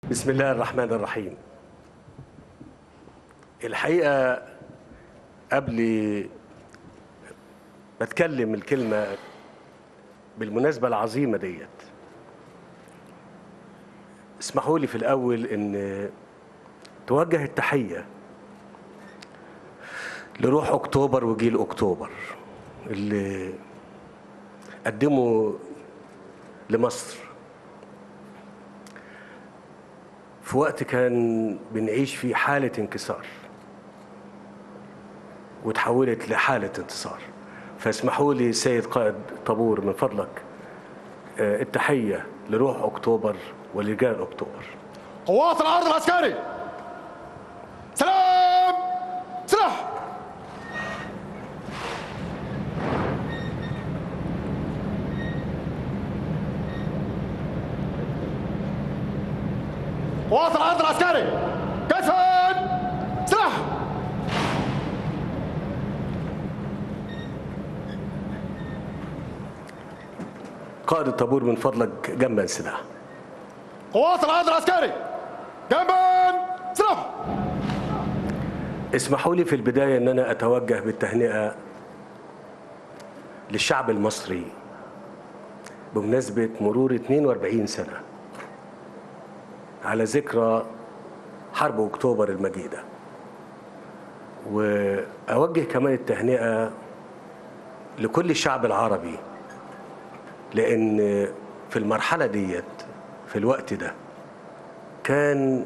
بسم الله الرحمن الرحيم الحقيقة قبل ما اتكلم الكلمة بالمناسبة العظيمة ديت اسمحوا لي في الأول إن توجه التحية لروح أكتوبر وجيل أكتوبر اللي قدموا لمصر في وقت كان بنعيش فيه حالة انكسار وتحولت لحالة انتصار فاسمحوا لي سيد قائد طابور من فضلك آه، التحية لروح أكتوبر ولرجال أكتوبر قوات العرض العسكري سلام سلاح قوات العرض العسكري كتفا سلاح قائد الطابور من فضلك جنبا سلاح قوات العرض العسكري جنبا سلاح اسمحوا لي في البداية أن أنا أتوجه بالتهنئة للشعب المصري بمناسبة مرور 42 سنة على ذكرى حرب أكتوبر المجيدة وأوجه كمان التهنئة لكل الشعب العربي لأن في المرحلة ديت في الوقت ده كان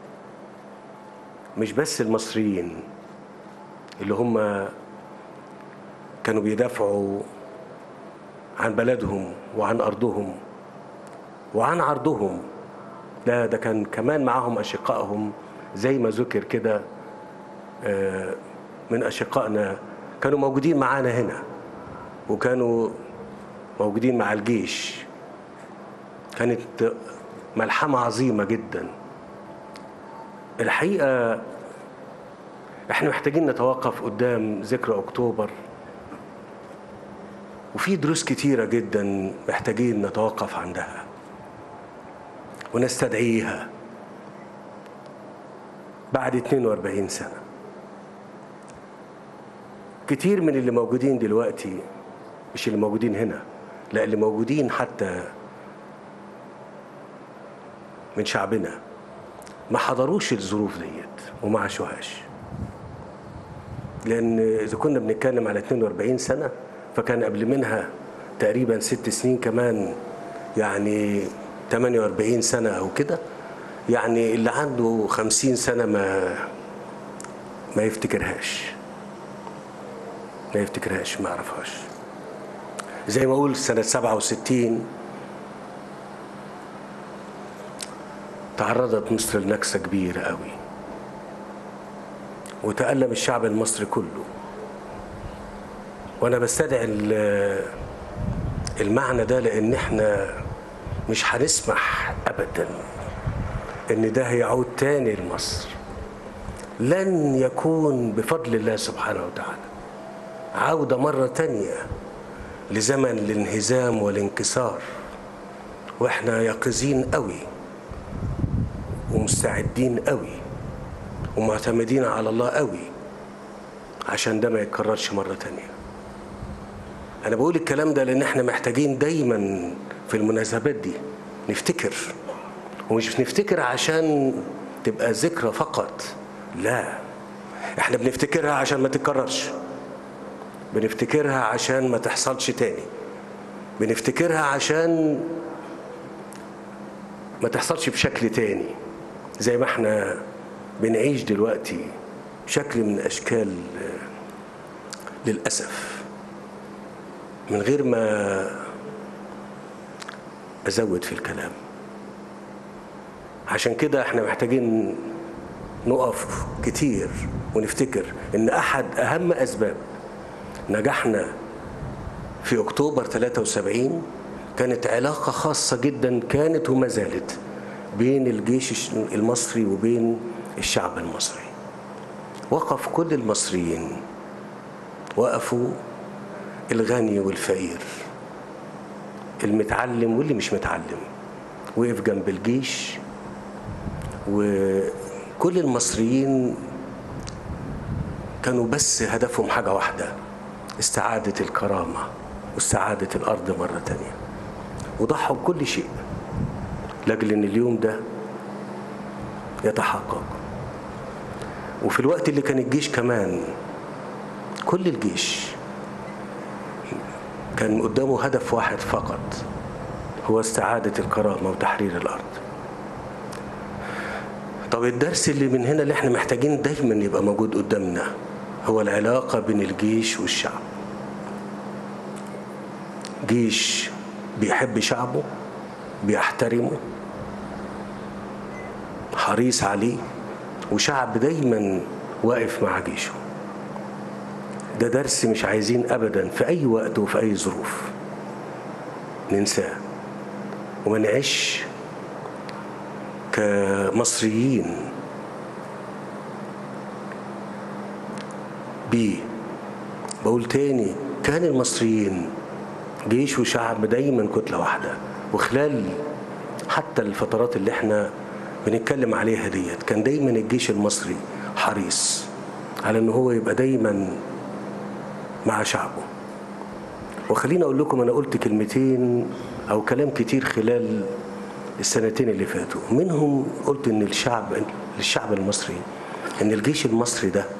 مش بس المصريين اللي هم كانوا بيدافعوا عن بلدهم وعن أرضهم وعن عرضهم لا ده كان كمان معاهم أشقائهم زي ما ذكر كده آه، من أشقائنا كانوا موجودين معانا هنا وكانوا موجودين مع الجيش كانت ملحمة عظيمة جدا الحقيقة احنا محتاجين نتوقف قدام ذكرى أكتوبر وفي دروس كتيرة جدا محتاجين نتوقف عندها ونستدعيها بعد 42 سنة كتير من اللي موجودين دلوقتي مش اللي موجودين هنا لا اللي موجودين حتى من شعبنا ما حضروش الظروف ديت وما عاشوهاش لان اذا كنا بنتكلم على 42 سنه فكان قبل منها تقريبا ست سنين كمان يعني 48 سنه او كده يعني اللي عنده 50 سنه ما ما يفتكرهاش ما يفتكرهاش ما يعرفهاش زي ما اقول سنه 67 تعرضت مصر لنكسة كبيرة قوي وتألم الشعب المصري كله وأنا بستدعي ال- المعنى ده لأن احنا مش هنسمح أبدا إن ده هيعود تاني لمصر لن يكون بفضل الله سبحانه وتعالى عودة مرة تانية لزمن الانهزام والانكسار واحنا يقظين قوي ومستعدين قوي ومعتمدين على الله قوي عشان ده ما يتكررش مرة تانية أنا بقول الكلام ده لأن احنا محتاجين دايما في المناسبات دي نفتكر ومش نفتكر عشان تبقى ذكرى فقط لا احنا بنفتكرها عشان ما تتكررش بنفتكرها عشان ما تحصلش تاني بنفتكرها عشان ما تحصلش بشكل تاني زي ما احنا بنعيش دلوقتي شكل من اشكال آه، للاسف من غير ما ازود في الكلام عشان كده احنا محتاجين نقف كتير ونفتكر ان احد اهم اسباب نجاحنا في اكتوبر 73 كانت علاقة خاصة جدا كانت وما زالت بين الجيش المصري وبين الشعب المصري وقف كل المصريين وقفوا الغني والفقير المتعلم واللي مش متعلم وقف جنب الجيش وكل المصريين كانوا بس هدفهم حاجة واحدة استعادة الكرامة واستعادة الأرض مرة تانية وضحوا بكل شيء لأجل إن اليوم ده يتحقق وفي الوقت اللي كان الجيش كمان كل الجيش كان قدامه هدف واحد فقط هو استعادة الكرامة وتحرير الأرض طب الدرس اللي من هنا اللي احنا محتاجين دايما يبقى موجود قدامنا هو العلاقة بين الجيش والشعب جيش بيحب شعبه بيحترمه حريص عليه وشعب دايما واقف مع جيشه ده درس مش عايزين ابدا في اي وقت وفي اي ظروف ننساه وما نعيش كمصريين بيه بقول تاني كان المصريين جيش وشعب دايما كتلة واحدة وخلال حتى الفترات اللي احنا بنتكلم عليها ديت كان دايما الجيش المصري حريص على ان هو يبقى دايما مع شعبه وخليني اقول لكم انا قلت كلمتين او كلام كتير خلال السنتين اللي فاتوا منهم قلت ان الشعب الشعب المصري ان الجيش المصري ده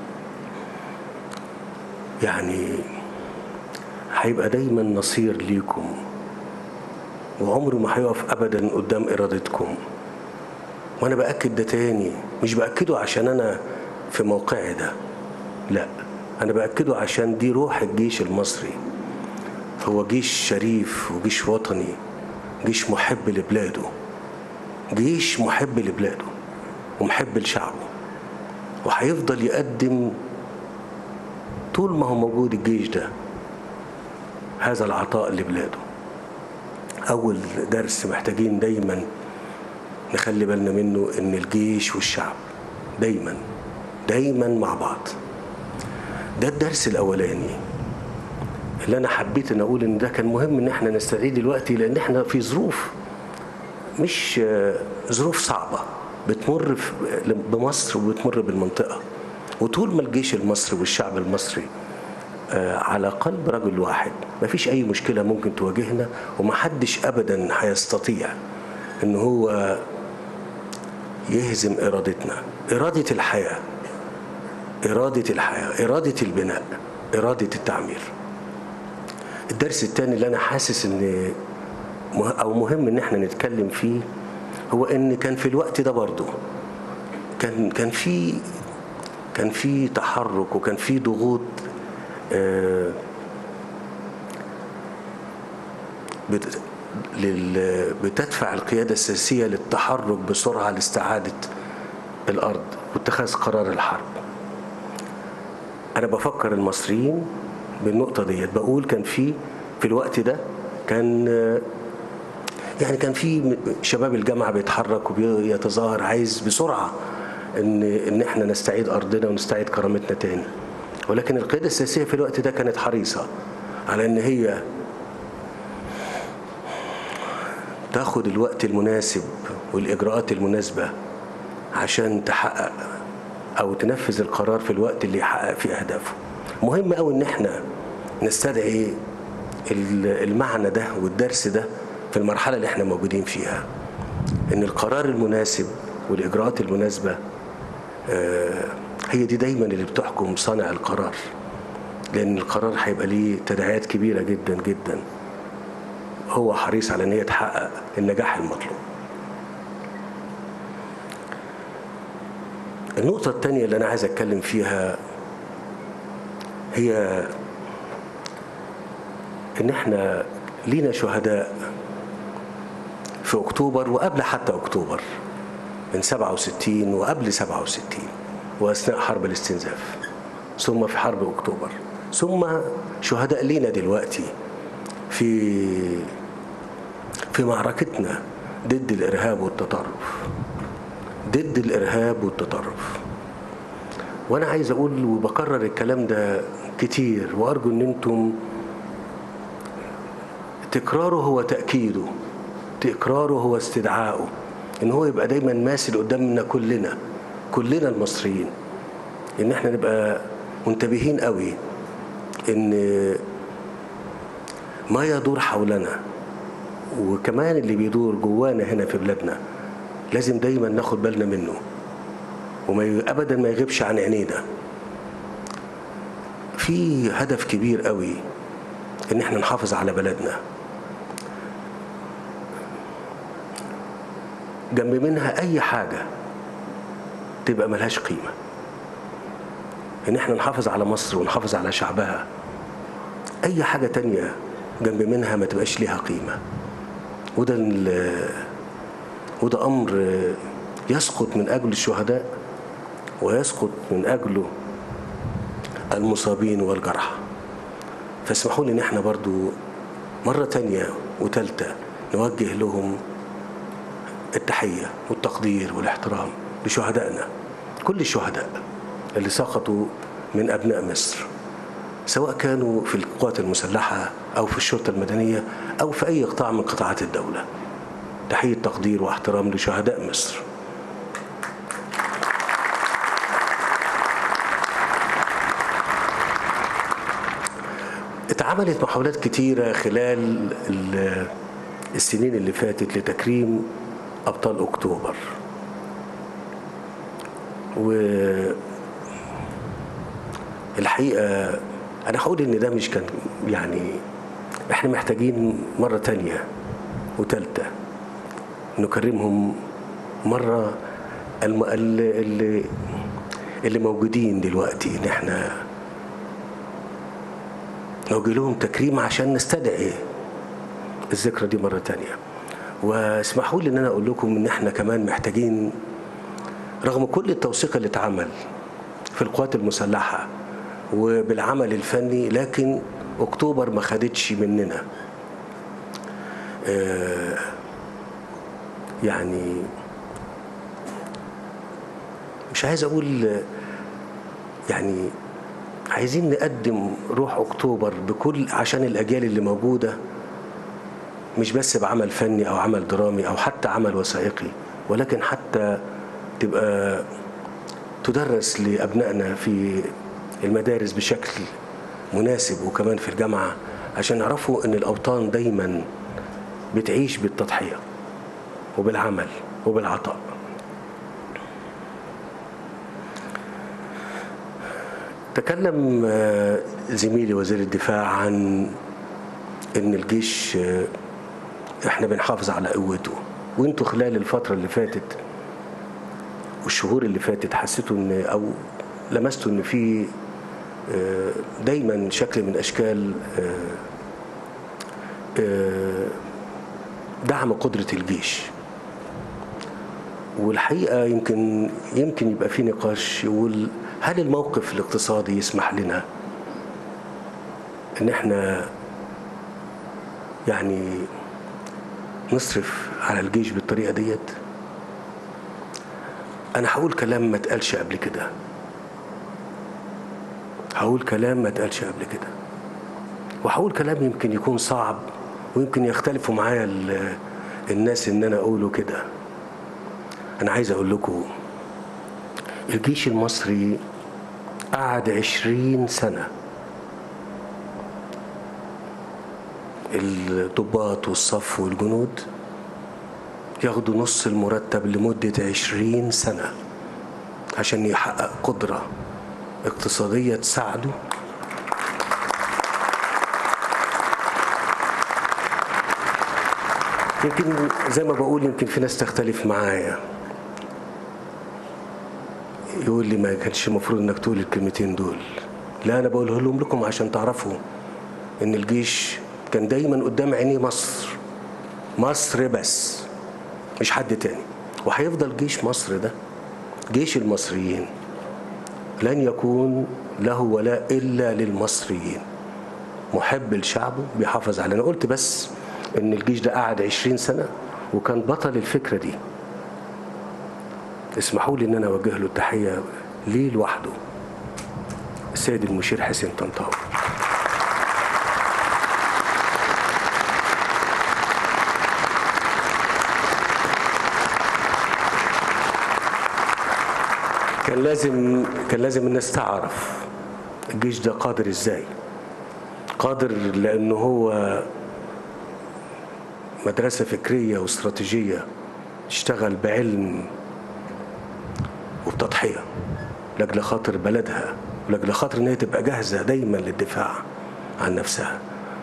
يعني هيبقى دايما نصير ليكم وعمره ما هيقف ابدا قدام ارادتكم وانا باكد ده تاني مش باكده عشان انا في موقعي ده لا انا باكده عشان دي روح الجيش المصري هو جيش شريف وجيش وطني جيش محب لبلاده جيش محب لبلاده ومحب لشعبه وهيفضل يقدم طول ما هو موجود الجيش ده هذا العطاء لبلاده أول درس محتاجين دايما نخلي بالنا منه إن الجيش والشعب دايما دايما مع بعض ده الدرس الأولاني اللي أنا حبيت أن أقول إن ده كان مهم إن إحنا نستعيد دلوقتي لأن إحنا في ظروف مش ظروف صعبة بتمر بمصر وبتمر بالمنطقة وطول ما الجيش المصري والشعب المصري على قلب رجل واحد مفيش أي مشكلة ممكن تواجهنا ومحدش أبدا هيستطيع إن هو يهزم إرادتنا إرادة الحياة إرادة الحياة إرادة البناء إرادة التعمير الدرس الثاني اللي أنا حاسس إن أو مهم إن إحنا نتكلم فيه هو إن كان في الوقت ده برضه كان كان في كان في تحرك وكان في ضغوط بتدفع القيادة السياسية للتحرك بسرعة لاستعادة الأرض واتخاذ قرار الحرب أنا بفكر المصريين بالنقطة ديت بقول كان في في الوقت ده كان يعني كان في شباب الجامعة بيتحرك وبيتظاهر عايز بسرعة ان ان احنا نستعيد ارضنا ونستعيد كرامتنا تاني ولكن القيادة السياسية في الوقت ده كانت حريصة على ان هي تاخد الوقت المناسب والاجراءات المناسبة عشان تحقق او تنفذ القرار في الوقت اللي يحقق فيه اهدافه مهم قوي ان احنا نستدعي المعنى ده والدرس ده في المرحلة اللي احنا موجودين فيها ان القرار المناسب والاجراءات المناسبة هي دي دايما اللي بتحكم صانع القرار لان القرار هيبقى ليه تداعيات كبيرة جدا جدا هو حريص على ان هي تحقق النجاح المطلوب النقطة الثانية اللي أنا عايز أتكلم فيها هي إن إحنا لينا شهداء في أكتوبر وقبل حتى أكتوبر من 67 وقبل 67 وأثناء حرب الاستنزاف ثم في حرب أكتوبر ثم شهداء لينا دلوقتي في في معركتنا ضد الإرهاب والتطرف ضد الإرهاب والتطرف وأنا عايز أقول وبكرر الكلام ده كتير وأرجو إن أنتم تكراره هو تأكيده تكراره هو استدعائه ان هو يبقى دايما ماسل قدامنا كلنا كلنا المصريين ان احنا نبقى منتبهين قوي ان ما يدور حولنا وكمان اللي بيدور جوانا هنا في بلادنا لازم دايما ناخد بالنا منه وما ي- ابدا ما يغيبش عن عينينا في هدف كبير قوي ان احنا نحافظ على بلدنا جنب منها اي حاجه تبقى ملهاش قيمه ان احنا نحافظ على مصر ونحافظ على شعبها اي حاجه تانية جنب منها ما تبقاش ليها قيمه وده ال- وده امر يسقط من اجل الشهداء ويسقط من اجله المصابين والجرحى فاسمحوا لي ان احنا برضو مره تانية وتالتة نوجه لهم التحيه والتقدير والاحترام لشهدائنا كل الشهداء اللي سقطوا من ابناء مصر سواء كانوا في القوات المسلحه او في الشرطه المدنيه او في اي قطاع من قطاعات الدوله تحيه تقدير واحترام لشهداء مصر اتعملت محاولات كتيرة خلال ال- السنين اللي فاتت لتكريم أبطال أكتوبر والحقيقة أنا هقول إن ده مش كان يعني إحنا محتاجين مرة تانية وتالتة نكرمهم مرة الم... اللي, اللي اللي موجودين دلوقتي إن إحنا نوجه لهم تكريم عشان نستدعي الذكرى دي مرة تانية واسمحوا لي ان انا اقول لكم ان احنا كمان محتاجين رغم كل التوثيق اللي اتعمل في القوات المسلحة وبالعمل الفني لكن اكتوبر ما خدتش مننا آه، يعني مش عايز اقول آه، يعني عايزين نقدم روح اكتوبر بكل عشان الاجيال اللي موجوده مش بس بعمل فني او عمل درامي او حتى عمل وثائقي ولكن حتى تبقى تدرس لابنائنا في المدارس بشكل مناسب وكمان في الجامعه عشان يعرفوا ان الاوطان دايما بتعيش بالتضحيه وبالعمل وبالعطاء تكلم آه، زميلي وزير الدفاع عن ان الجيش آه، احنا بنحافظ على قوته وانتوا خلال الفتره اللي فاتت والشهور اللي فاتت حسيتوا ان او لمستوا ان في آه، دايما شكل من اشكال آه، آه، دعم قدره الجيش والحقيقه يمكن يمكن يبقى في نقاش يقول هل الموقف الاقتصادي يسمح لنا ان احنا يعني نصرف على الجيش بالطريقه ديت انا هقول كلام ما اتقالش قبل كده هقول كلام ما اتقالش قبل كده وهقول كلام يمكن يكون صعب ويمكن يختلفوا معايا ال- الناس ان انا اقوله كده انا عايز اقول لكم الجيش المصري قعد عشرين سنة الضباط والصف والجنود ياخدوا نص المرتب لمدة عشرين سنة عشان يحقق قدرة اقتصادية تساعده يمكن زي ما بقول يمكن في ناس تختلف معايا يقول لي ما كانش المفروض انك تقول الكلمتين دول لا انا بقولهم لهم لكم عشان تعرفوا ان الجيش كان دايما قدام عينيه مصر مصر بس مش حد تاني وهيفضل جيش مصر ده جيش المصريين لن يكون له ولاء الا للمصريين محب لشعبه بيحافظ عليه انا قلت بس ان الجيش ده قعد عشرين سنه وكان بطل الفكره دي اسمحوا لي ان انا اوجه له التحيه ليه لوحده السيد المشير حسين طنطاوي كان لازم كان لازم الناس تعرف الجيش ده قادر ازاي قادر لانه هو مدرسة فكرية واستراتيجية تشتغل بعلم وبتضحية لأجل خاطر بلدها ولأجل خاطر إن هي تبقى جاهزة دايما للدفاع عن نفسها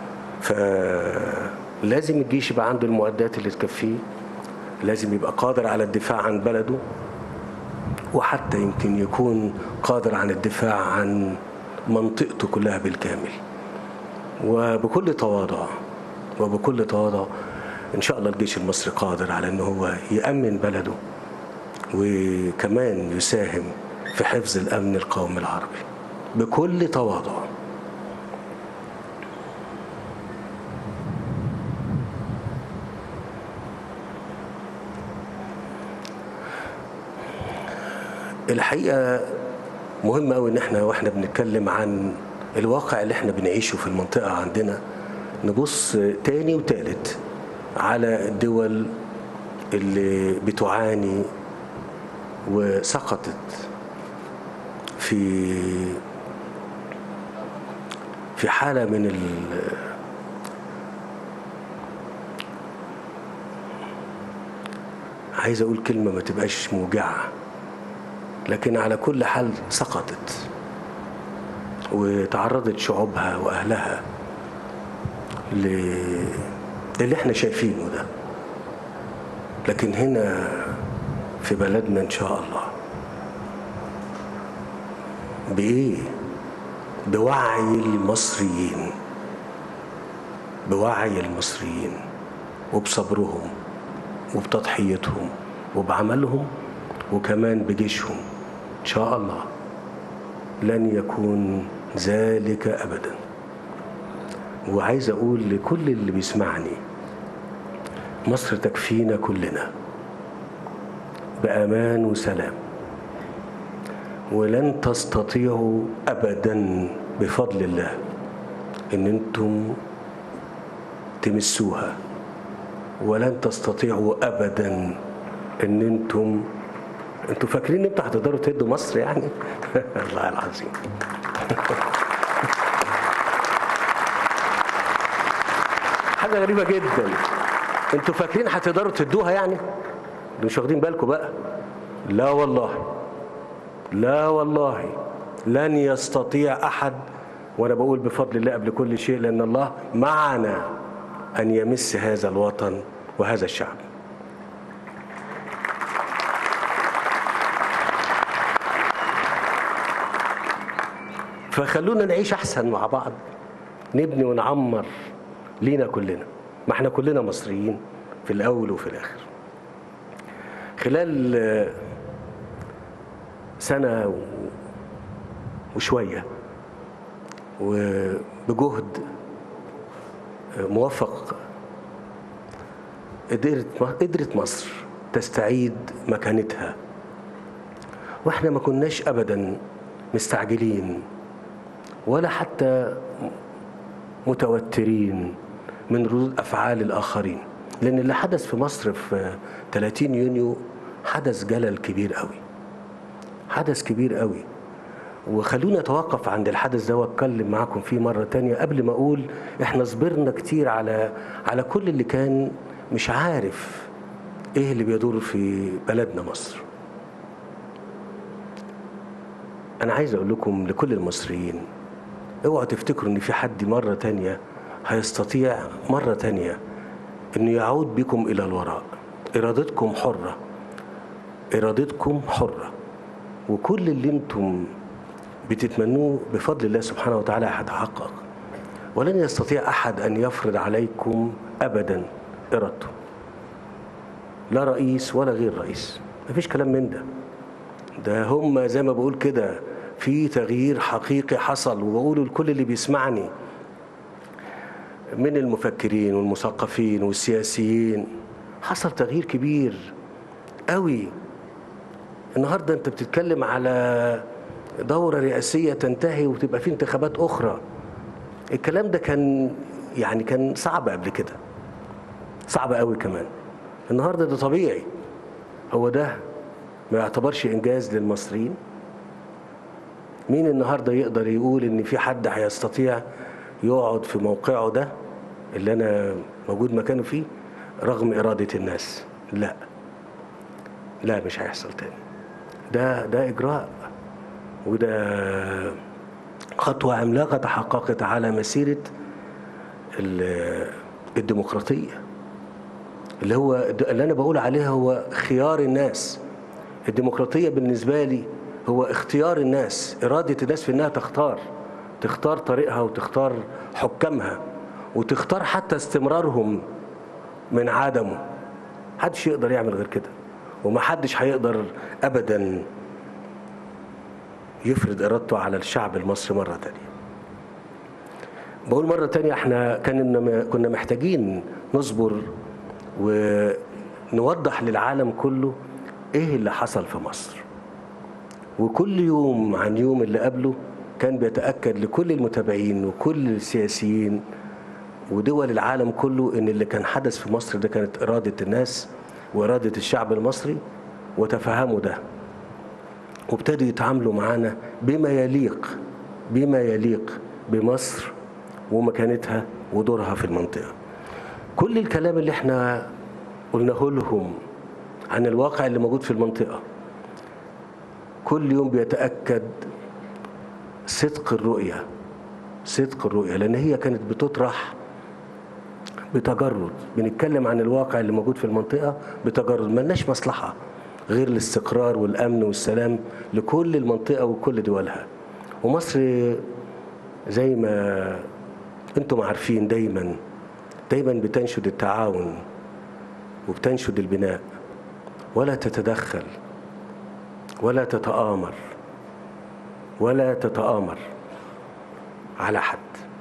فلازم الجيش يبقى عنده المعدات اللي تكفيه لازم يبقى قادر على الدفاع عن بلده وحتى يمكن يكون قادر عن الدفاع عن منطقته كلها بالكامل وبكل تواضع وبكل تواضع ان شاء الله الجيش المصري قادر على ان هو يامن بلده وكمان يساهم في حفظ الامن القومي العربي بكل تواضع الحقيقه مهم قوي ان احنا واحنا بنتكلم عن الواقع اللي احنا بنعيشه في المنطقه عندنا نبص تاني وتالت على الدول اللي بتعاني وسقطت في في حاله من ال عايز اقول كلمه ما تبقاش موجعه لكن على كل حال سقطت وتعرضت شعوبها واهلها ل- للي احنا شايفينه ده لكن هنا في بلدنا ان شاء الله بايه بوعي المصريين بوعي المصريين وبصبرهم وبتضحيتهم وبعملهم وكمان بجيشهم ان شاء الله لن يكون ذلك ابدا وعايز اقول لكل اللي بيسمعني مصر تكفينا كلنا بامان وسلام ولن تستطيعوا ابدا بفضل الله ان انتم تمسوها ولن تستطيعوا ابدا ان انتم انتوا فاكرين ان انتوا هتقدروا تهدوا مصر يعني الله العظيم حاجه غريبه جدا انتوا فاكرين هتقدروا تدوها يعني انتوا مش واخدين بالكم بقى لا والله لا والله لن يستطيع احد وانا بقول بفضل الله قبل كل شيء لان الله معنا ان يمس هذا الوطن وهذا الشعب فخلونا نعيش احسن مع بعض نبني ونعمر لينا كلنا ما احنا كلنا مصريين في الاول وفي الاخر خلال آه، سنه و- وشويه وبجهد آه، موفق قدرت قدرت مصر تستعيد مكانتها واحنا ما كناش ابدا مستعجلين ولا حتى متوترين من ردود افعال الاخرين لان اللي حدث في مصر في 30 يونيو حدث جلل كبير قوي حدث كبير قوي وخلوني اتوقف عند الحدث ده واتكلم معاكم فيه مره تانية قبل ما اقول احنا صبرنا كتير على على كل اللي كان مش عارف ايه اللي بيدور في بلدنا مصر انا عايز اقول لكم لكل المصريين اوعوا تفتكروا ان في حد مرة تانية هيستطيع مرة تانية انه يعود بكم الى الوراء ارادتكم حرة ارادتكم حرة وكل اللي انتم بتتمنوه بفضل الله سبحانه وتعالى هيتحقق ولن يستطيع احد ان يفرض عليكم ابدا ارادته لا رئيس ولا غير رئيس مفيش كلام من ده ده هم زي ما بقول كده في تغيير حقيقي حصل وبقوله لكل اللي بيسمعني من المفكرين والمثقفين والسياسيين حصل تغيير كبير قوي النهارده انت بتتكلم على دورة رئاسية تنتهي وتبقى في انتخابات أخرى الكلام ده كان يعني كان صعب قبل كده صعب قوي كمان النهارده ده طبيعي هو ده ما يعتبرش انجاز للمصريين مين النهارده يقدر يقول ان في حد هيستطيع يقعد في موقعه ده اللي انا موجود مكانه فيه رغم اراده الناس لا لا مش هيحصل تاني ده ده اجراء وده خطوه عملاقه تحققت على مسيره ال- الديمقراطيه اللي هو اللي انا بقول عليها هو خيار الناس الديمقراطيه بالنسبه لي هو اختيار الناس اراده الناس في انها تختار تختار طريقها وتختار حكامها وتختار حتى استمرارهم من عدمه محدش يقدر يعمل غير كده ومحدش هيقدر ابدا يفرض ارادته على الشعب المصري مره تانية بقول مرة تانية احنا كنا كنا محتاجين نصبر ونوضح للعالم كله ايه اللي حصل في مصر وكل يوم عن يوم اللي قبله كان بيتأكد لكل المتابعين وكل السياسيين ودول العالم كله ان اللي كان حدث في مصر ده كانت إرادة الناس وإرادة الشعب المصري وتفهموا ده وابتدوا يتعاملوا معانا بما يليق بما يليق بمصر ومكانتها ودورها في المنطقة كل الكلام اللي احنا قلناه لهم عن الواقع اللي موجود في المنطقة كل يوم بيتأكد صدق الرؤية صدق الرؤية لأن هي كانت بتطرح بتجرد بنتكلم عن الواقع اللي موجود في المنطقة بتجرد ملناش مصلحة غير الاستقرار والأمن والسلام لكل المنطقة وكل دولها ومصر زي ما انتم عارفين دايما دايما بتنشد التعاون وبتنشد البناء ولا تتدخل ولا تتآمر ولا تتآمر على حد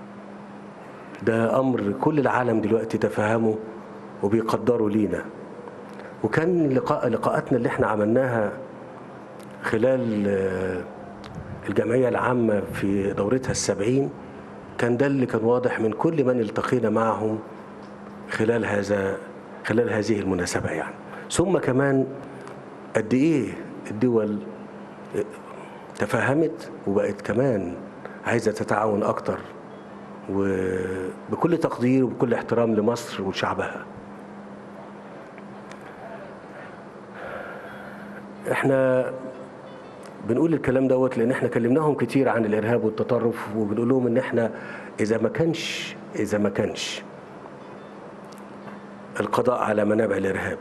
ده أمر كل العالم دلوقتي تفهمه وبيقدروا لينا وكان لقاء لقاءاتنا اللي احنا عملناها خلال آه، الجمعية العامة في دورتها السبعين كان ده اللي كان واضح من كل من التقينا معهم خلال هذا خلال هذه المناسبة يعني ثم كمان قد ايه الدول تفهمت وبقت كمان عايزة تتعاون أكتر وبكل تقدير وبكل احترام لمصر وشعبها احنا بنقول الكلام دوت لان احنا كلمناهم كتير عن الارهاب والتطرف وبنقول لهم ان احنا اذا ما كانش اذا ما كانش القضاء على منابع الارهاب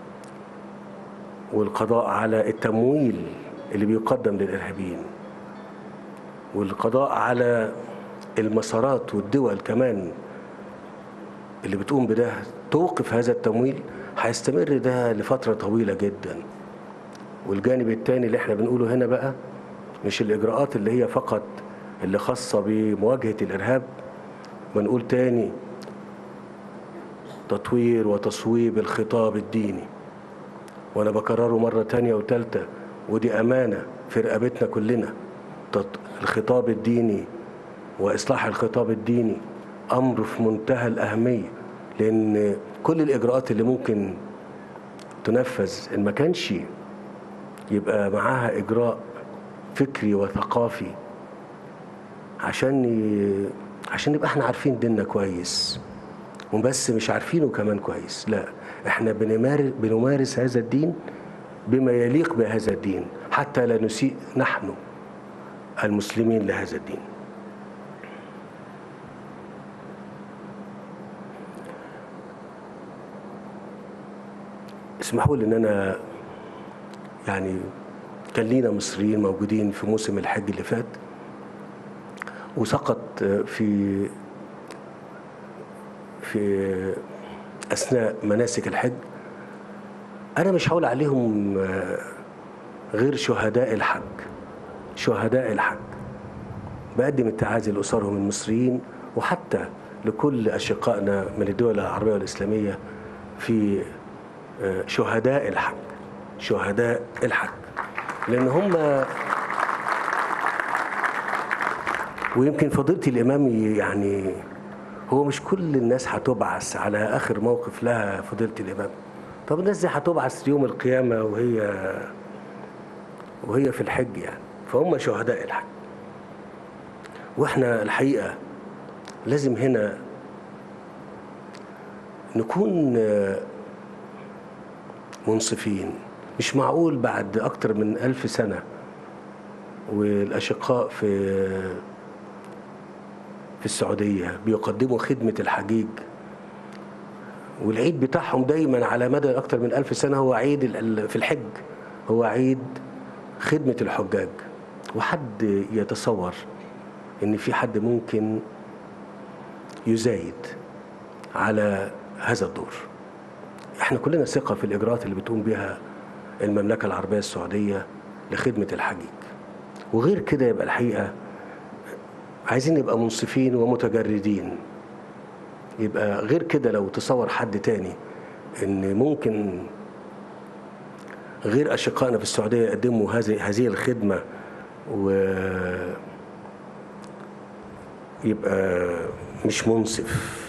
والقضاء على التمويل اللي بيقدم للارهابيين والقضاء على المسارات والدول كمان اللي بتقوم بده توقف هذا التمويل هيستمر ده لفترة طويلة جدا والجانب الثاني اللي احنا بنقوله هنا بقى مش الإجراءات اللي هي فقط اللي خاصة بمواجهة الإرهاب بنقول تاني تطوير وتصويب الخطاب الديني وأنا بكرره مرة تانية وتالتة ودي أمانة في رقبتنا كلنا تط- الخطاب الديني وإصلاح الخطاب الديني أمر في منتهى الأهمية لأن كل الإجراءات اللي ممكن تنفذ إن ما كانش يبقى معاها إجراء فكري وثقافي عشان ي... عشان نبقى احنا عارفين ديننا كويس وبس مش عارفينه كمان كويس لا احنا بنمارس بنمارس هذا الدين بما يليق بهذا الدين حتى لا نسيء نحن المسلمين لهذا الدين اسمحوا لي ان انا يعني كان لينا مصريين موجودين في موسم الحج اللي فات وسقط في في اثناء مناسك الحج انا مش هقول عليهم غير شهداء الحج شهداء الحج بقدم التعازي لاسرهم المصريين وحتى لكل اشقائنا من الدول العربيه والاسلاميه في شهداء الحج شهداء الحج لان هم ويمكن فضيله الامام يعني هو مش كل الناس هتبعث على اخر موقف لها فضيله الامام طب الناس دي هتبعث يوم القيامه وهي وهي في الحج يعني فهم شهداء الحج واحنا الحقيقه لازم هنا نكون آه، منصفين مش معقول بعد أكتر من ألف سنة والأشقاء في في السعودية بيقدموا خدمة الحجيج والعيد بتاعهم دايما على مدى أكتر من ألف سنة هو عيد ال- ال- في الحج هو عيد خدمة الحجاج وحد يتصور إن في حد ممكن يزايد على هذا الدور احنا كلنا ثقة في الإجراءات اللي بتقوم بها المملكة العربية السعودية لخدمة الحجيج وغير كده يبقى الحقيقة عايزين نبقى منصفين ومتجردين يبقى غير كده لو تصور حد تاني ان ممكن غير اشقائنا في السعوديه يقدموا هذه هذه الخدمه و يبقى مش منصف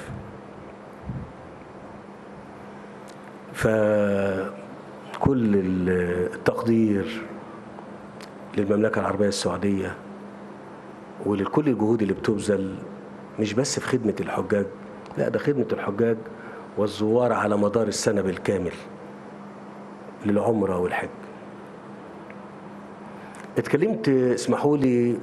فكل التقدير للمملكه العربيه السعوديه ولكل الجهود اللي بتبذل مش بس في خدمه الحجاج لا ده خدمه الحجاج والزوار على مدار السنه بالكامل للعمره والحج اتكلمت اسمحوا لي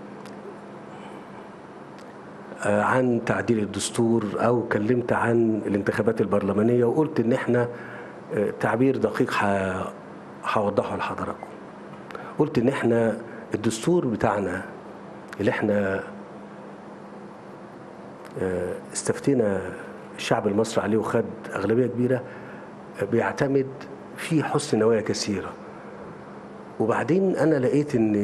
آه، عن تعديل الدستور او كلمت عن الانتخابات البرلمانيه وقلت ان احنا آه، تعبير دقيق ه- هوضحه لحضراتكم قلت ان احنا الدستور بتاعنا اللي احنا آه، استفتينا الشعب المصري عليه وخد اغلبيه كبيره آه، بيعتمد في حسن نوايا كثيره وبعدين انا لقيت ان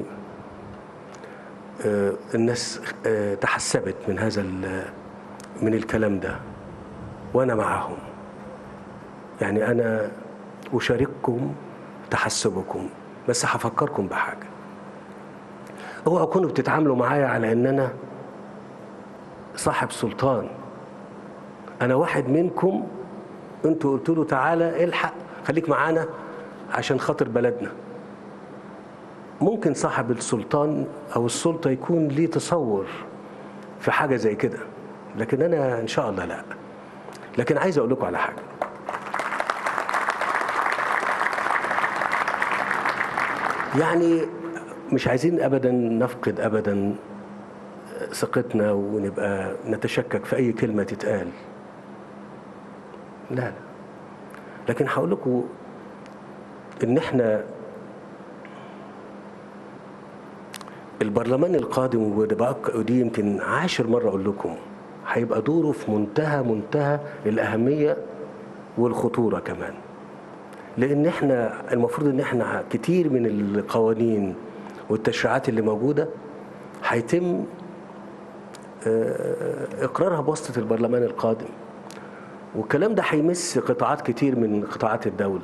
آه، الناس آه، تحسبت من هذا ال- من الكلام ده وانا معهم يعني انا اشارككم تحسبكم بس هفكركم بحاجه اوعوا تكونوا بتتعاملوا معايا على ان انا صاحب سلطان انا واحد منكم انتوا قلتوا له تعالى الحق خليك معانا عشان خاطر بلدنا ممكن صاحب السلطان او السلطه يكون ليه تصور في حاجه زي كده لكن انا ان شاء الله لا لكن عايز اقول لكم على حاجه يعني مش عايزين ابدا نفقد ابدا ثقتنا ونبقى نتشكك في اي كلمه تتقال لا لا لكن هقول لكم ان احنا البرلمان القادم وده بقى- ودي يمكن عاشر مرة أقول لكم هيبقى دوره في منتهى منتهى الأهمية والخطورة كمان لأن احنا المفروض إن احنا كتير من القوانين والتشريعات اللي موجودة هيتم آه، إقرارها بواسطة البرلمان القادم والكلام ده هيمس قطاعات كتير من قطاعات الدولة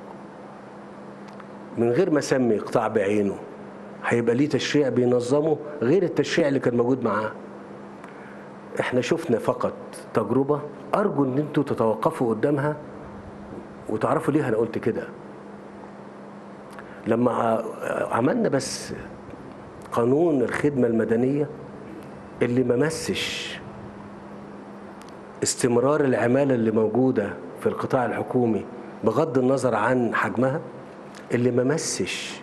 من غير ما اسمي قطاع بعينه هيبقى ليه تشريع بينظمه غير التشريع اللي كان موجود معاه احنا شفنا فقط تجربة ارجو ان انتوا تتوقفوا قدامها وتعرفوا ليه انا قلت كده لما ع- عملنا بس قانون الخدمة المدنية اللي ما مسش استمرار العمالة اللي موجودة في القطاع الحكومي بغض النظر عن حجمها اللي ما مسش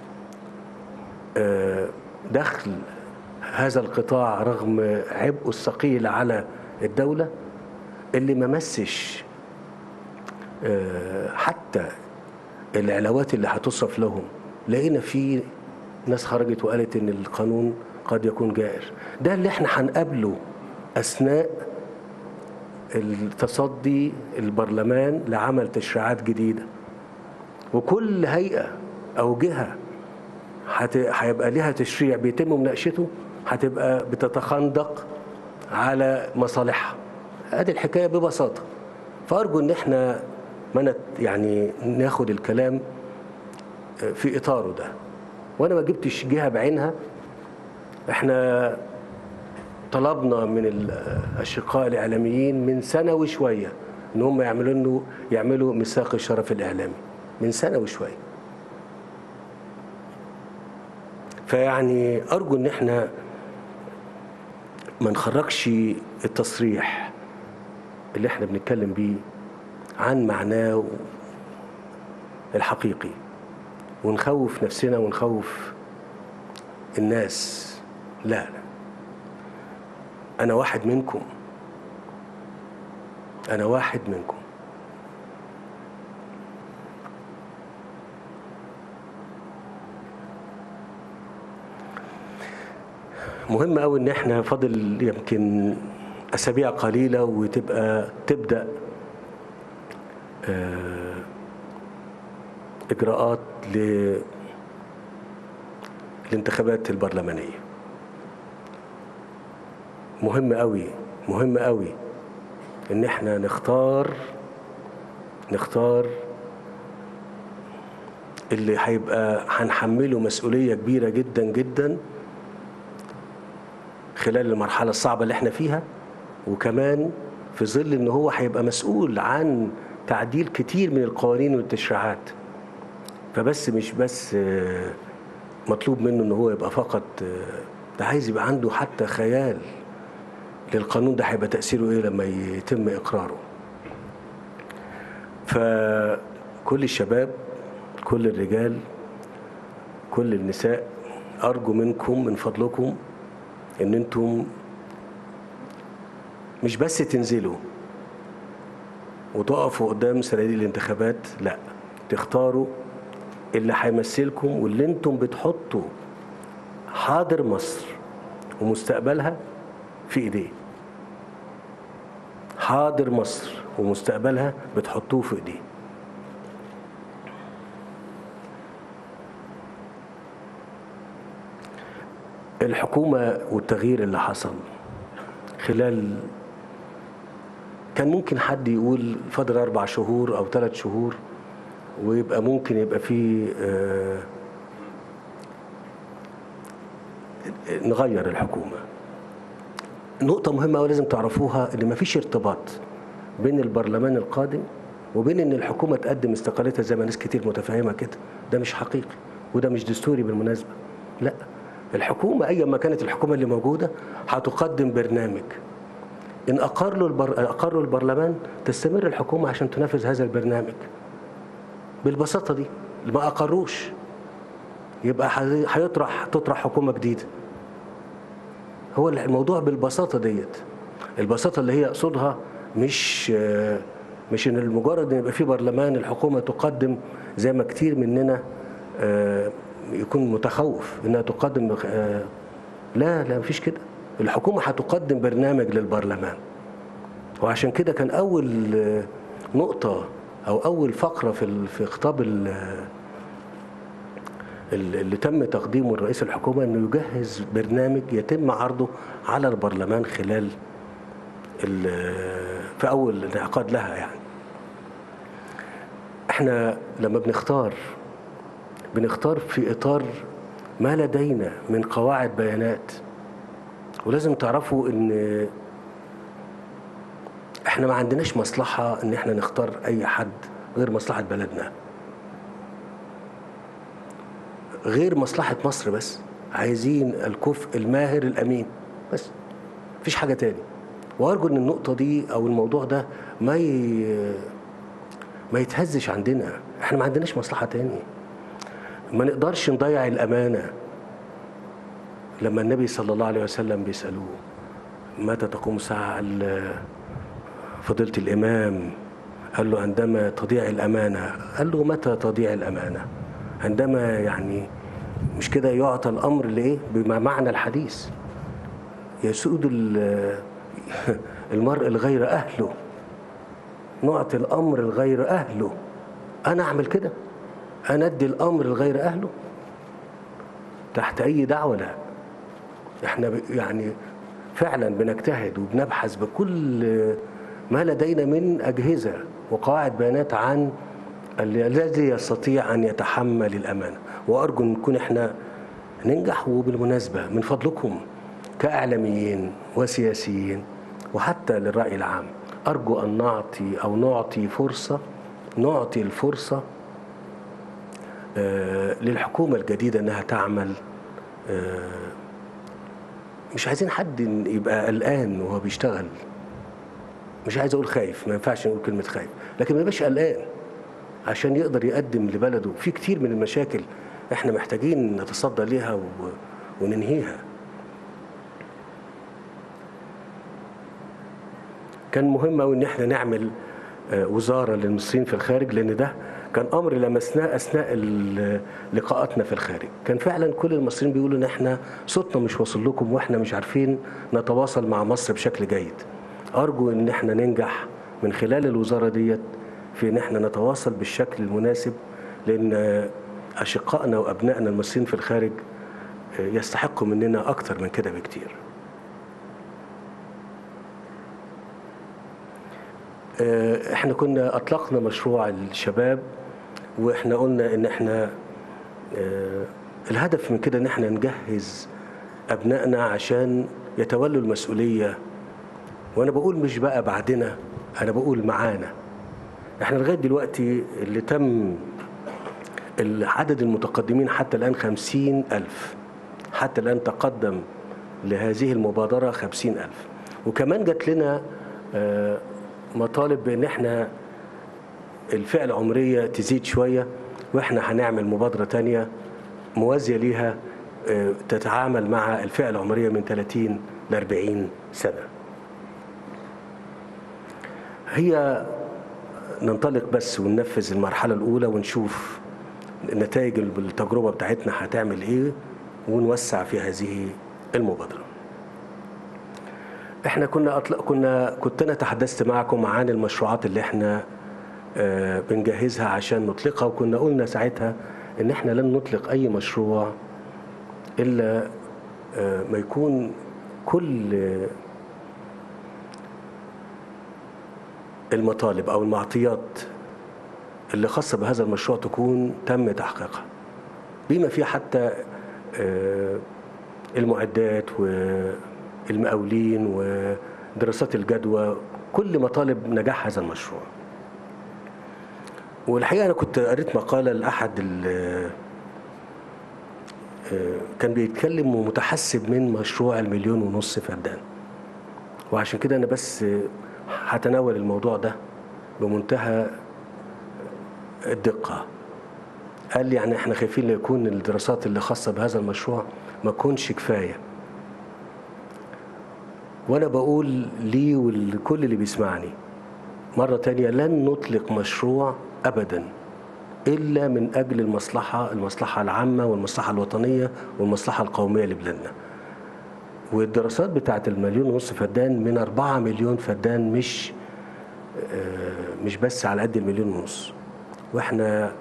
آه، دخل هذا القطاع رغم عبئه الثقيل على الدولة اللي ما مسش آه، حتى العلاوات اللي هتصرف لهم لقينا في ناس خرجت وقالت ان القانون قد يكون جائر ده اللي احنا هنقابله اثناء التصدي البرلمان لعمل تشريعات جديده وكل هيئه او جهه هت- هيبقى ليها تشريع بيتم مناقشته هتبقى بتتخندق على مصالحها ادي الحكايه ببساطه فارجو ان احنا ما نت يعني ناخد الكلام في اطاره ده وانا ما جبتش جهه بعينها احنا طلبنا من الاشقاء الاعلاميين من سنه وشويه ان هم يعملوا له يعملوا ميثاق الشرف الاعلامي من سنه وشويه فيعني ارجو ان احنا ما نخرجش التصريح اللي احنا بنتكلم بيه عن معناه الحقيقي ونخوف نفسنا ونخوف الناس لا انا واحد منكم انا واحد منكم مهم قوي ان احنا فاضل يمكن اسابيع قليله وتبقى تبدا آه، اجراءات ل الانتخابات البرلمانيه مهم قوي مهم قوي ان احنا نختار نختار اللي هيبقى هنحمله مسؤوليه كبيره جدا جدا خلال المرحله الصعبه اللي احنا فيها وكمان في ظل ان هو هيبقى مسؤول عن تعديل كتير من القوانين والتشريعات فبس مش بس آه، مطلوب منه ان هو يبقى فقط آه، ده عايز يبقى عنده حتى خيال للقانون ده هيبقى تأثيره ايه لما يتم اقراره فكل الشباب كل الرجال كل النساء ارجو منكم من فضلكم ان انتم مش بس تنزلوا وتقفوا قدام صناديق الانتخابات لا تختاروا اللي هيمثلكم واللي انتم بتحطوا حاضر مصر ومستقبلها في ايديه حاضر مصر ومستقبلها بتحطوه في ايديه الحكومة والتغيير اللي حصل خلال كان ممكن حد يقول فاضل أربع شهور أو ثلاث شهور ويبقى ممكن يبقى فيه آه، نغير الحكومة نقطة مهمة أوي لازم تعرفوها إن مفيش ارتباط بين البرلمان القادم وبين إن الحكومة تقدم استقالتها زي ما ناس كتير متفهمة كده ده مش حقيقي وده مش دستوري بالمناسبة لا الحكومة أيا ما كانت الحكومة اللي موجودة هتقدم برنامج إن أقر له البر... أقر له البرلمان تستمر الحكومة عشان تنفذ هذا البرنامج بالبساطة دي ما أقروش يبقى هي- هيطرح تطرح حكومة جديدة هو الموضوع بالبساطة ديت البساطة اللي هي أقصدها مش آه، مش إن المجرد إن يبقى في برلمان الحكومة تقدم زي ما كتير مننا آه، يكون متخوف إنها تقدم آه، لا لا مفيش كده الحكومة هتقدم برنامج للبرلمان وعشان كده كان أول آه، نقطة أو أول فقرة في ال- في خطاب ال- ال- اللي تم تقديمه لرئيس الحكومة أنه يجهز برنامج يتم عرضه على البرلمان خلال ال- في أول انعقاد لها يعني احنا لما بنختار بنختار في إطار ما لدينا من قواعد بيانات ولازم تعرفوا ان احنا ما عندناش مصلحة ان احنا نختار اي حد غير مصلحة بلدنا غير مصلحة مصر بس عايزين الكفء الماهر الأمين بس مفيش حاجة تاني وأرجو إن النقطة دي أو الموضوع ده ما ي... ما يتهزش عندنا احنا ما عندناش مصلحة تاني ما نقدرش نضيع الأمانة لما النبي صلى الله عليه وسلم بيسألوه متى تقوم الساعة قال فضيلة الإمام قال له عندما تضيع الأمانة قال له متى تضيع الأمانة عندما يعني مش كده يعطى الأمر لإيه بمعنى الحديث يسود ال- المرء الغير أهله نعطي الأمر الغير أهله أنا أعمل كده أنا أدي الأمر الغير أهله تحت أي دعوة لا احنا ب- يعني فعلا بنجتهد وبنبحث بكل ما لدينا من أجهزة وقواعد بيانات عن ال- الذي يستطيع أن يتحمل الأمانة وأرجو أن نكون احنا ننجح وبالمناسبة من فضلكم كإعلاميين وسياسيين وحتى للرأي العام أرجو أن نعطي أو نعطي فرصة نعطي الفرصة آه، للحكومة الجديدة أنها تعمل آه، مش عايزين حد يبقى قلقان وهو بيشتغل مش عايز اقول خايف ما ينفعش نقول كلمه خايف لكن ما يبقاش قلقان عشان يقدر يقدم لبلده في كتير من المشاكل احنا محتاجين نتصدى ليها و... وننهيها كان مهم قوي ان احنا نعمل آه، وزاره للمصريين في الخارج لان ده كان امر لمسناه اثناء ال- لقاءاتنا في الخارج كان فعلا كل المصريين بيقولوا ان احنا صوتنا مش واصل لكم واحنا مش عارفين نتواصل مع مصر بشكل جيد ارجو ان احنا ننجح من خلال الوزاره ديت في ان احنا نتواصل بالشكل المناسب لان آه، اشقائنا وابنائنا المصريين في الخارج آه، يستحقوا مننا اكتر من كده بكتير آه، احنا كنا اطلقنا مشروع الشباب واحنا قلنا ان احنا آه، الهدف من كده ان احنا نجهز ابنائنا عشان يتولوا المسؤوليه وانا بقول مش بقى بعدنا انا بقول معانا احنا لغايه دلوقتي اللي تم عدد المتقدمين حتى الان خمسين ألف حتى الآن تقدم لهذه المبادرة خمسين ألف وكمان جات لنا آه، مطالب بأن احنا الفئة العمرية تزيد شوية واحنا هنعمل مبادرة تانية موازية ليها آه، تتعامل مع الفئة العمرية من 30 ل 40 سنة هي ننطلق بس وننفذ المرحلة الأولى ونشوف نتائج التجربة بتاعتنا هتعمل إيه ونوسع في هذه المبادرة احنا كنا أطلق كنا كنت انا تحدثت معكم عن المشروعات اللي احنا آه، بنجهزها عشان نطلقها وكنا قلنا ساعتها ان احنا لن نطلق اي مشروع الا آه، ما يكون كل آه، المطالب او المعطيات اللي خاصه بهذا المشروع تكون تم تحقيقها بما فيه حتى آه، المعدات والمقاولين ودراسات الجدوى كل مطالب نجاح هذا المشروع والحقيقه انا كنت قريت مقاله لاحد ال- آه، كان بيتكلم ومتحسب من مشروع المليون ونص فدان وعشان كده انا بس آه، هتناول الموضوع ده بمنتهى الدقه قال لي يعني احنا خايفين لا يكون الدراسات اللي خاصه بهذا المشروع ما تكونش كفايه وانا بقول لي ولكل اللي بيسمعني مره تانية لن نطلق مشروع ابدا الا من اجل المصلحه المصلحه العامه والمصلحه الوطنيه والمصلحه القوميه لبلادنا والدراسات بتاعت المليون ونص فدان من أربعة مليون فدان مش آه، مش بس على قد المليون ونص واحنا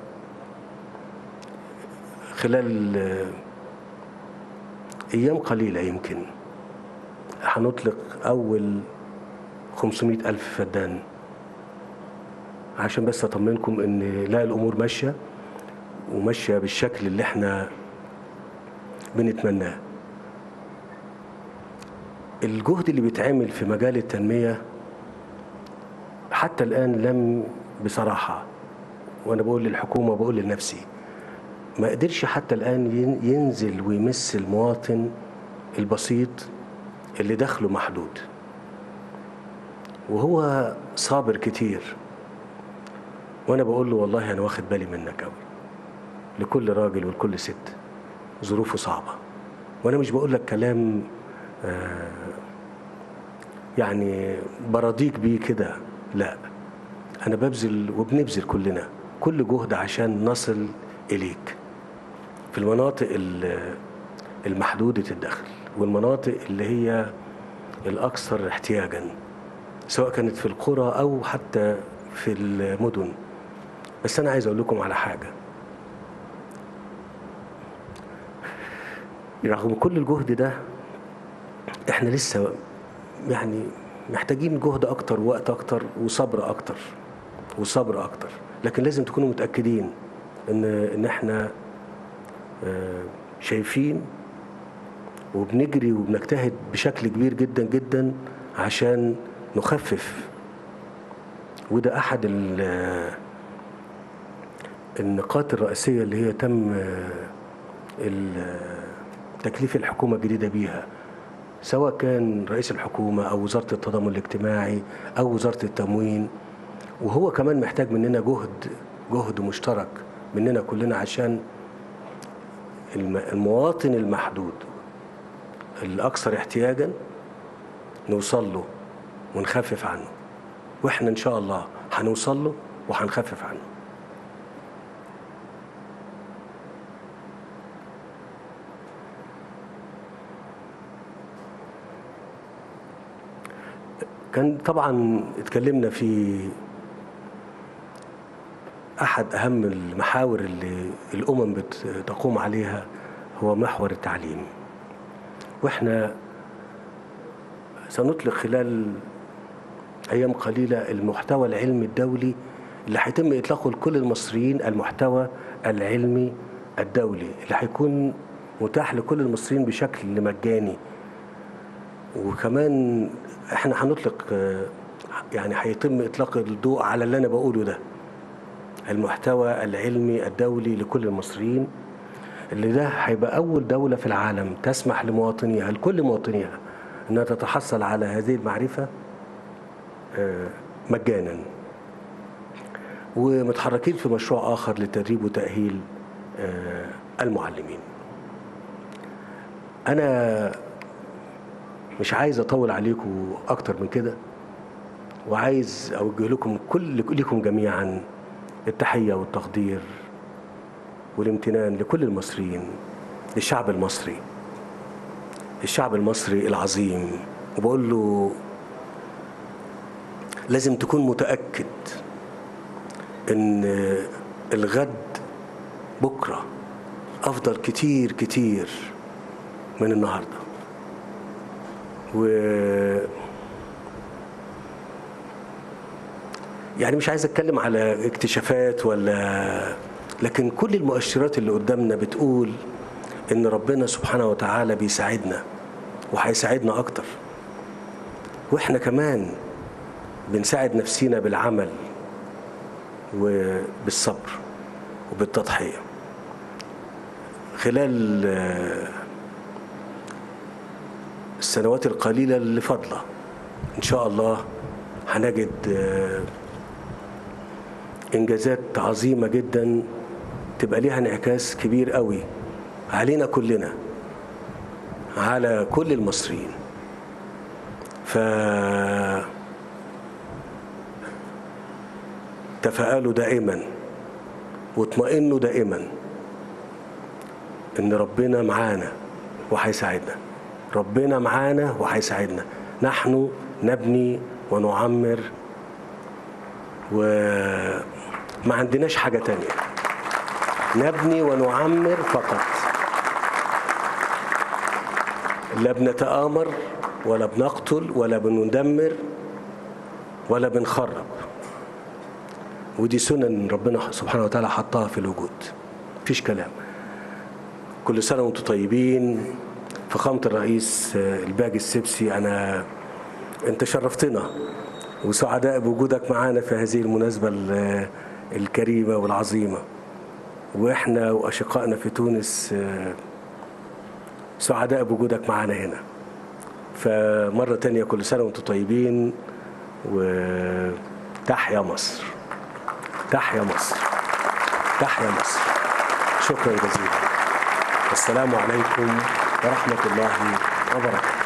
خلال آه، أيام قليلة يمكن هنطلق أول 500 ألف فدان عشان بس أطمنكم إن لا الأمور ماشية وماشية بالشكل اللي احنا بنتمناه الجهد اللي بيتعمل في مجال التنمية حتى الآن لم بصراحة وأنا بقول للحكومة وبقول لنفسي ما قدرش حتى الآن ين- ينزل ويمس المواطن البسيط اللي دخله محدود وهو صابر كتير وأنا بقول له والله أنا واخد بالي منك أوي لكل راجل ولكل ست ظروفه صعبة وأنا مش بقول لك كلام آه، يعني براضيك بيه كده لا أنا ببذل وبنبذل كلنا كل جهد عشان نصل إليك في المناطق ال- المحدودة الدخل والمناطق اللي هي الأكثر احتياجا سواء كانت في القرى أو حتى في المدن بس أنا عايز أقول لكم على حاجة رغم كل الجهد ده احنا لسه يعني محتاجين جهد اكتر ووقت اكتر وصبر اكتر وصبر اكتر لكن لازم تكونوا متاكدين ان ان احنا آه، شايفين وبنجري وبنجتهد بشكل كبير جدا جدا عشان نخفف وده احد ال- النقاط الرئيسيه اللي هي تم آه، ال- تكليف الحكومه الجديده بيها سواء كان رئيس الحكومة أو وزارة التضامن الاجتماعي أو وزارة التموين وهو كمان محتاج مننا جهد جهد مشترك مننا كلنا عشان الم- المواطن المحدود الأكثر احتياجا نوصل له ونخفف عنه واحنا ان شاء الله هنوصل له وهنخفف عنه كان طبعا اتكلمنا في احد اهم المحاور اللي الامم بتقوم عليها هو محور التعليم واحنا سنطلق خلال ايام قليله المحتوى العلمي الدولي اللي هيتم اطلاقه لكل المصريين المحتوى العلمي الدولي اللي هيكون متاح لكل المصريين بشكل مجاني وكمان احنا هنطلق آه، يعني هيتم اطلاق الضوء على اللي انا بقوله ده المحتوى العلمي الدولي لكل المصريين اللي ده هيبقى اول دوله في العالم تسمح لمواطنيها لكل مواطنيها انها تتحصل على هذه المعرفه آه، مجانا ومتحركين في مشروع اخر لتدريب وتاهيل آه، المعلمين انا مش عايز اطول عليكم اكتر من كده وعايز اوجه لكم كل لكم جميعا التحيه والتقدير والامتنان لكل المصريين للشعب المصري الشعب المصري العظيم وبقول له لازم تكون متاكد ان الغد بكره افضل كتير كتير من النهارده و يعني مش عايز اتكلم على اكتشافات ولا لكن كل المؤشرات اللي قدامنا بتقول ان ربنا سبحانه وتعالى بيساعدنا وهيساعدنا اكتر واحنا كمان بنساعد نفسينا بالعمل وبالصبر وبالتضحيه خلال آه، السنوات القليله اللي فاضله ان شاء الله هنجد آه، انجازات عظيمه جدا تبقى ليها انعكاس كبير قوي علينا كلنا على كل المصريين ف تفاءلوا دائما واطمئنوا دائما ان ربنا معانا وهيساعدنا ربنا معانا وهيساعدنا نحن نبني ونعمر وما عندناش حاجة تانية نبني ونعمر فقط لا بنتآمر ولا بنقتل ولا بندمر ولا بنخرب ودي سنن ربنا سبحانه وتعالى حطها في الوجود مفيش كلام كل سنة وانتم طيبين فخامة الرئيس آه، الباجي السبسي أنا أنت شرفتنا وسعداء بوجودك معانا في هذه المناسبة ال- الكريمة والعظيمة وإحنا وأشقائنا في تونس آه، سعداء بوجودك معانا هنا فمرة تانية كل سنة وانتم طيبين وتحيا مصر تحيا مصر تحيا مصر شكرا جزيلا السلام عليكم ورحمة الله وبركاته